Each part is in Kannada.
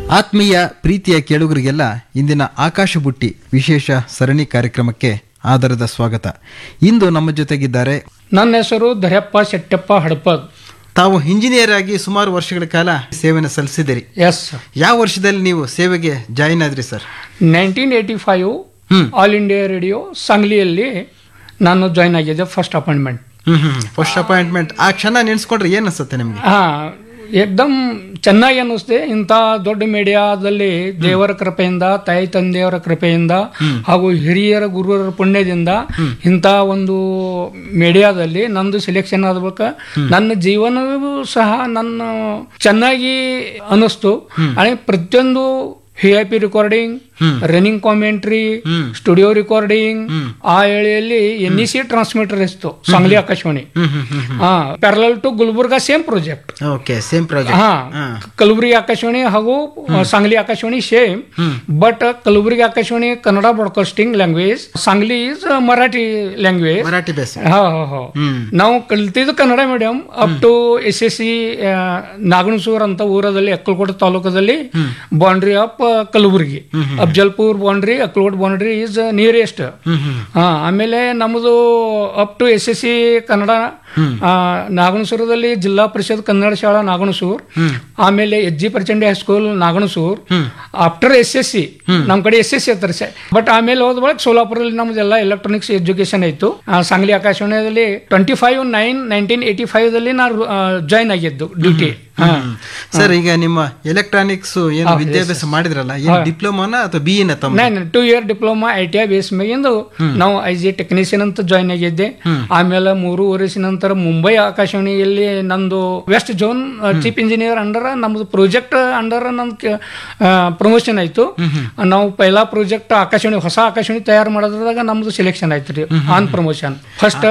ಆತ್ಮೀಯ ಪ್ರೀತಿಯ ಕೇಳುಗರಿಗೆಲ್ಲ ಇಂದಿನ ಆಕಾಶ ಬುಟ್ಟಿ ವಿಶೇಷ ಸರಣಿ ಕಾರ್ಯಕ್ರಮಕ್ಕೆ ಆದರದ ಸ್ವಾಗತ ಇಂದು ನಮ್ಮ ಜೊತೆಗಿದ್ದಾರೆ ನನ್ನ ಹೆಸರು ದರ್ಯಪ್ಪ ಶೆಟ್ಟಪ್ಪ ಹಡಪದ್ ತಾವು ಇಂಜಿನಿಯರ್ ಆಗಿ ಸುಮಾರು ವರ್ಷಗಳ ಕಾಲ ಸೇವೆಯನ್ನು ಸಲ್ಲಿಸಿದಿರಿ ಎಸ್ ಯಾವ ವರ್ಷದಲ್ಲಿ ನೀವು ಸೇವೆಗೆ ಜಾಯಿನ್ ಆದ್ರಿ sir nineteen eighty five hmm. All India radio ಸಾಂಗ್ಲಿಯಲ್ಲಿ ನಾನು ಜಾಯ್ನ್ ಆಗಿದ್ದೆ first appointment hmm hmm first appointment ಆ ಕ್ಷಣ ನೆನೆಸ್ಕೊಂಡ್ರೆ ಏನ್ ಅನ್ಸುತ್ತೆ ನಿಮ್ಗೆ ಹಾ ಏಕ್ದಮ್ ಚೆನ್ನಾಗಿ ಅನ್ನಿಸ್ತೆ ಇಂಥ ದೊಡ್ಡ ಮೀಡಿಯಾದಲ್ಲಿ ದೇವರ ಕೃಪೆಯಿಂದ ತಾಯಿ ತಂದೆಯವರ ಕೃಪೆಯಿಂದ ಹಾಗೂ ಹಿರಿಯರ ಗುರುವರ ಪುಣ್ಯದಿಂದ ಇಂಥ ಒಂದು ಮೀಡಿಯಾದಲ್ಲಿ ನಂದು ಸೆಲೆಕ್ಷನ್ ಆದ ಬಳಿಕ ನನ್ನ ಜೀವನವೂ ಸಹ ನನ್ನ ಚೆನ್ನಾಗಿ ಅನ್ನಿಸ್ತು आणि ಪ್ರತಿಯೊಂದು V I P recording running commentary studio recording ಆ ವೇಳೆಯಲ್ಲಿ ಎನ್ ಇ ಸಿ ಟ್ರಾನ್ಸ್ಮಿಟರ್ ಇತ್ತು ಸಾಂಗ್ಲಿ ಆಕಾಶವಾಣಿ ಹಾ parallel to Gulbarga same project okay same project ಹಾ ಕಲಬುರಗಿ ಆಕಾಶವಾಣಿ ಹಾಗೂ Sangli Akashvani same but Kalaburagi Akashvani Kannada broadcasting language Sangli is Marathi language Marathi base ಹಾ ಹಾ ಹಾ ಹ್ಮ್ ನಾವು ಕಲ್ತಿದ್ದು Kannada medium up to S S C Naganasur ಅಂತ ಊರದಲ್ಲಿ ಅಕ್ಕಲಕೋಟೆ ತಾಲೂಕದಲ್ಲಿ boundary of Kalaburagi Afzalpur boundary Akkalkote boundary is nearest ಹಾ ಆಮೇಲೆ ನಮ್ಮದು up to S S C Kannada ಆ, ನಾಗಣಸೂರದಲ್ಲಿ ಜಿಲ್ಲಾ ಪರಿಷತ್ ಕನ್ನಡ ಶಾಲಾ ನಾಗಣಸೂರ್ ಆಮೇಲೆ H G Prachandi high school Naganasur after S S C ನಮ್ ಕಡೆ ಎಸ್ ಎಸ್ ಸಿ ಹತ್ತರ ಬಟ್ ಆಮೇಲೆ ಹೋದ ಬಳಿಕ ಸೋಲಾಪುರದಲ್ಲಿ ನಮ್ದೆಲ್ಲ ಎಲೆಕ್ಟ್ರಾನಿಕ್ಸ್ ಎಜುಕೇಶನ್ ಆಯ್ತು ಆ, ಸಾಂಗ್ಲಿ ಆಕಾಶವಾಣಿಯಲ್ಲಿ twenty five nine nineteen eighty five ದಲ್ಲಿ ನಾನು ಜಾಯ್ನ್ ಆಗಿದ್ದು ಡ್ಯೂಟಿ ಸರ್ ಈಗ ನಿಮ್ಮ ಎಲೆಕ್ಟ್ರಾನಿಕ್ಸ್ ಏನು ವಿದ್ಯಾಭ್ಯಾಸ ಮಾಡಿದ್ರಲ್ಲ ಏನು ಡಿಪ್ಲೊಮಾನ ಅಥವಾ ಬಿ ಎನ ತಮ್ಮ ನಾನು two year diploma I T I base ಮೇಗಿಂದು ನಾವು ಐ ಜಿ ಟೆಕ್ನಿಷಿಯನ್ ಅಂತ ಜಾಯ್ನ್ ಆಗಿದ್ದೆ ಆಮೇಲೆ ಮೂರು ವರ್ಷ ನಂತರ ಮುಂಬೈ ಆಕಾಶವಾಣಿಯಲ್ಲಿ ನಂದು west zone chief engineer under ನಮ್ದು ಪ್ರಾಜೆಕ್ಟ್ ಅಂಡರ್ ನಮ್ದು ಪ್ರಮೋಷನ್ ಆಯ್ತು ನಾವು ಪೈಲಾ ಪ್ರಾಜೆಕ್ಟ್ ಆಕಾಶವಾಣಿ ಹೊಸ ಆಕಾಶವಾಣಿ ತಯಾರು ಮಾಡೋದ್ರಾಗ ನಮ್ದು ಸೆಲೆಕ್ಷನ್ ಆಯ್ತು ರೀ on promotion first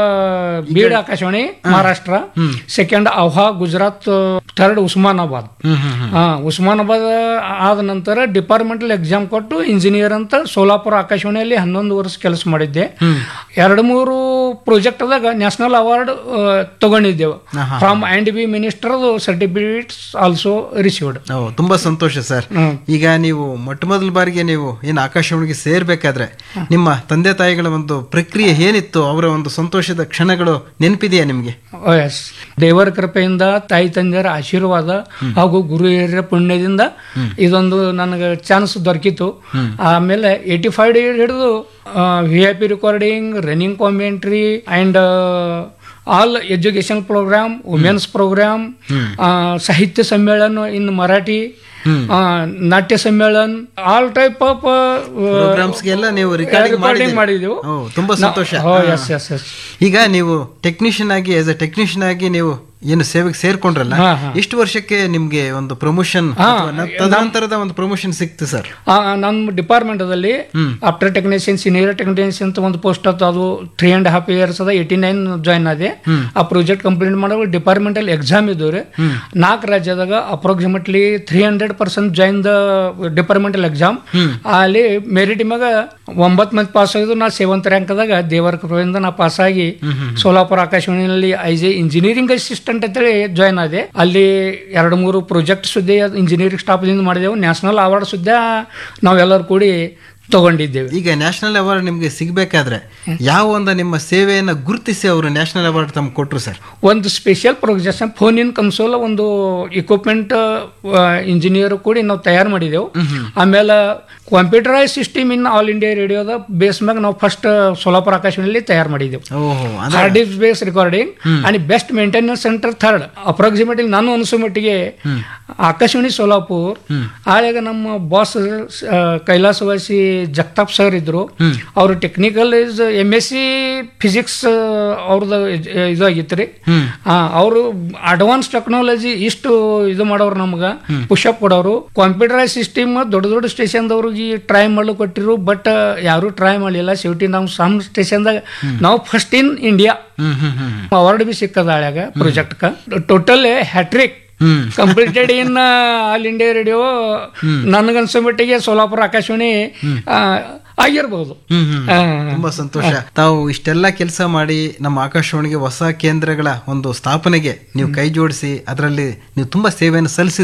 Beed Akashvani Maharashtra second ಅವ್ಹಾ ಗುಜರಾತ್ ಥರ್ಡ್ ಉಸ್ಮಾನಾಬಾದ್ ಹಾ ಉಸ್ಮಾನಾಬಾದ್ ಆದ ನಂತರ ಡಿಪಾರ್ಟ್ಮೆಂಟಲ್ ಎಕ್ಸಾಮ್ ಕೊಟ್ಟು ಇಂಜಿನಿಯರ್ ಅಂತ ಸೋಲಾಪುರ ಆಕಾಶವಾಣಿಯಲ್ಲಿ ಹನ್ನೊಂದು ವರ್ಷ ಕೆಲಸ ಮಾಡಿದ್ದೆ ಎರಡು ಮೂರು ಪ್ರಾಜೆಕ್ಟ್ದಾಗ ನ್ಯಾಷನಲ್ ಅವಾರ್ಡ್ ತಗೊಂಡಿದ್ದೆವು from and B minister certificates also received ಓ ತುಂಬಾ ಸಂತೋಷ ಸರ್ ಈಗ ನೀವು ಮೊಟ್ಟ ಮೊದಲ ಬಾರಿಗೆ ನೀವು ಏನು ಆಕಾಶವಾಣಿಗೆ ಸೇರ್ಬೇಕಾದ್ರೆ ನಿಮ್ಮ ತಂದೆ ತಾಯಿಗಳ ಒಂದು ಪ್ರಕ್ರಿಯೆ ಏನಿತ್ತು ಅವರ ಒಂದು ಸಂತೋಷದ ಕ್ಷಣಗಳು ನೆನಪಿದೆಯಾ ನಿಮ್ಗೆ ಎಸ್ ದೇವರ ಕೃಪೆಯಿಂದ ತಾಯಿ ತಂದೆಯರ ಆಶೀರ್ವಾದ ಹಾಗೂ ಗುರು ಹಿರಿಯರ ಪುಣ್ಯದಿಂದ ಇದೊಂದು ನನಗೆ ಚಾನ್ಸ್ ದೊರಕಿತು ಆಮೇಲೆ ಏಯ್ಟಿ ಫೈವ್ ಹಿಡಿದು V I P recording running commentary and all education programme women's programme ಸಾಹಿತ್ಯ ಸಮ್ಮೇಳನ ಇನ್ ಮರಾಠಿ ಆ, ನಾಟ್ಯ ಸಮ್ಮೇಳನ್ ಆಲ್ ಟೈಪ್ ಆಫ್ ಪ್ರೋಗ್ರಾಮ್ಸ್ಗೆಲ್ಲ ನೀವು ರೆಕಾರ್ಡಿಂಗ್ ರೆಕಾರ್ಡಿಂಗ್ ಮಾಡಿದೆವು ಓ ತುಂಬಾ ಸಂತೋಷ ಎಸ್ ಎಸ್ ಎಸ್ ಈಗ ನೀವು ಟೆಕ್ನಿಷಿಯನ್ ಆಗಿ ಆಸ್ ಎ ಟೆಕ್ನಿಷಿಯನ್ ಆಗಿ ನೀವು ಏನು ಸೇವೆಗೆ ಸೇರ್ಕೊಂಡ್ರಲ್ಲ ಹಾ, ಹಾ. ಎಷ್ಟು ವರ್ಷಕ್ಕೆ ನಿಮ್ಗೆ ಒಂದು ಪ್ರಮೋಷನ್ ತದನಂತರದ ಒಂದು ಪ್ರಮೋಷನ್ ಸಿಕ್ತು ಸರ್ ಆ, ನಮ್ಮ ಡಿಪಾರ್ಟ್ಮೆಂಟದಲ್ಲಿ ಆಫ್ಟರ್ ಟೆಕ್ನಿಷಿಯನ್ ಸೀನಿಯರ್ ಟೆಕ್ನಿಷಿಯನ್ ಅಂತ ಒಂದು ಪೋಸ್ಟ್ ಆಯ್ತು ಅದು ತ್ರೀ ಅಂಡ್ ಹಾಫ್ ಇಯರ್ಸ್ ಅದ ಏಯ್ಟಿ ನೈನ್ ಜಾಯ್ನ್ ಆದೆ ಆ ಪ್ರಾಜೆಕ್ಟ್ ಕಂಪ್ಲೀಟ್ ಮಾಡೋ ಡಿಪಾರ್ಟ್ಮೆಂಟಲ್ ಎಕ್ಸಾಮ್ ಇದ್ದವ್ರೆ ನಾಲ್ಕು ರಾಜ್ಯದಾಗ approximately three hundred percent join the departmental exam ಅಲ್ಲಿ ಮೆರಿಟ್ ಮ್ಯಾಗ ಒಂಬತ್ತು ಮಂದಿ ಪಾಸ್ ಆಗಿದ್ದು ನಾ ಸೆವೆಂತ್ ರ್ಯಾಂಕ್ದಾಗ ದೇವರ ಕೃಪೆಯಿಂದ ನಾ ಪಾಸ್ ಆಗಿ ಸೋಲಾಪುರ ಆಕಾಶವಾಣಿಯಲ್ಲಿ ಐಸ್ ಎ ಇಂಜಿನಿಯರಿಂಗ್ ಅಸಿಸ್ಟೆಂಟ್ ಅಂತೇಳಿ ಜಾಯ್ನ್ ಆದೆ ಅಲ್ಲಿ ಎರಡು ಮೂರು ಪ್ರಾಜೆಕ್ಟ್ ಸುದ್ದಿ ಇಂಜಿನಿಯರಿಂಗ್ ಸ್ಟಾಫ್ದಿಂದ ಮಾಡಿದೆವು ನ್ಯಾಷನಲ್ ಅವಾರ್ಡ್ ಸುದ್ದ ನಾವೆಲ್ಲರೂ ಕೂಡಿ ತಗೊಂಡಿದ್ದೇವೆ ಈಗ ನ್ಯಾಷನಲ್ ಅವಾರ್ಡ್ ನಿಮ್ಗೆ ಸಿಗ್ಬೇಕಾದ್ರೆ ಯಾವ ಒಂದು ನಿಮ್ಮ ಸೇವೆಯನ್ನ ಗುರುತಿಸಿ ಅವರು ನ್ಯಾಷನಲ್ ಅವಾರ್ಡ್ ತಮ್ಗೆ ಕೊಟ್ರು ಸರ್ ಒಂದು special projection phone in console ಒಂದು ಇಕ್ವಿಪ್ಮೆಂಟ್ ಇಂಜಿನಿಯರ್ ಕೂಡಿ ನಾವು ತಯಾರು ಮಾಡಿದೆವು ಆಮೇಲೆ computerise system in all India ರೇಡಿಯೋದ ಬೇಸ್ ಮ್ಯಾಗ ನಾವು ಫಸ್ಟ್ ಸೋಲಾಪುರ ಆಕಾಶವಾಣಿಯಲ್ಲಿ ತಯಾರು ಮಾಡಿದೆವು ಓಹೋ ಅಂದ್ರೆ hard disk base recording and best maintenance centre third approximately ನಾನು ಅನಿಸೋ ಮಟ್ಟಿಗೆ ಆಕಾಶವಾಣಿ ಸೋಲಾಪುರ್ ಆಗ ನಮ್ಮ ಬಾಸ್ ಕೈಲಾಸವಾಸಿ ಜಗತಾಪ್ ಸರ್ ಇದ್ರು ಅವರು technical is M S C physics ಅವ್ರದ್ದು ಇದು ಆಗಿತ್ತು ರೀ ಅವರು ಅಡ್ವಾನ್ಸ್ ಟೆಕ್ನಾಲಜಿ ಇಷ್ಟು ಇದು ಮಾಡೋರು ನಮ್ಗೆ ಪುಷಪ್ ಕೊಡೋರು ಕಂಪ್ಯೂಟರೈಸ್ ಸಿಸ್ಟಮ್ ದೊಡ್ಡ ದೊಡ್ಡ ಸ್ಟೇಷನ್ದವ್ರಿಗೆ ಟ್ರೈ ಮಾಡ್ಲಿಕ್ಕೆ ಕೊಟ್ಟಿರು ಬಟ್ ಯಾರು ಟ್ರೈ ಮಾಡಲಿಲ್ಲ ಶಿವಟಿ ನಾವು ಸಮ್ ಸ್ಟೇಷನ್ದಾಗ ನಾವು first in India hmm hmm hmm award B ಸಿಕ್ಕದ ಆಳ್ಯಾಗ project total hattrick hmm completed in all India radio ನನಗನ್ಸೋ ಮಟ್ಟಿಗೆ ಸೋಲಾಪುರ ಆಕಾಶವಾಣಿ ಆ, ಆಗಿರ್ಬೋದು ಹ್ಮ್ ಹ್ಮ್ ಆ, ತುಂಬಾ ಸಂತೋಷ ತಾವು ಇಷ್ಟೆಲ್ಲ ಕೆಲಸ ಮಾಡಿ ನಮ್ಮ ಆಕಾಶವಾಣಿಗೆ ಹೊಸ ಕೇಂದ್ರಗಳ ಒಂದು ಸ್ಥಾಪನೆಗೆ ನೀವು ಕೈ ಜೋಡಿಸಿ ಅದರಲ್ಲಿ ನೀವು ತುಂಬಾ ಸೇವೆಯನ್ನು ಸಲ್ಲಿಸಿ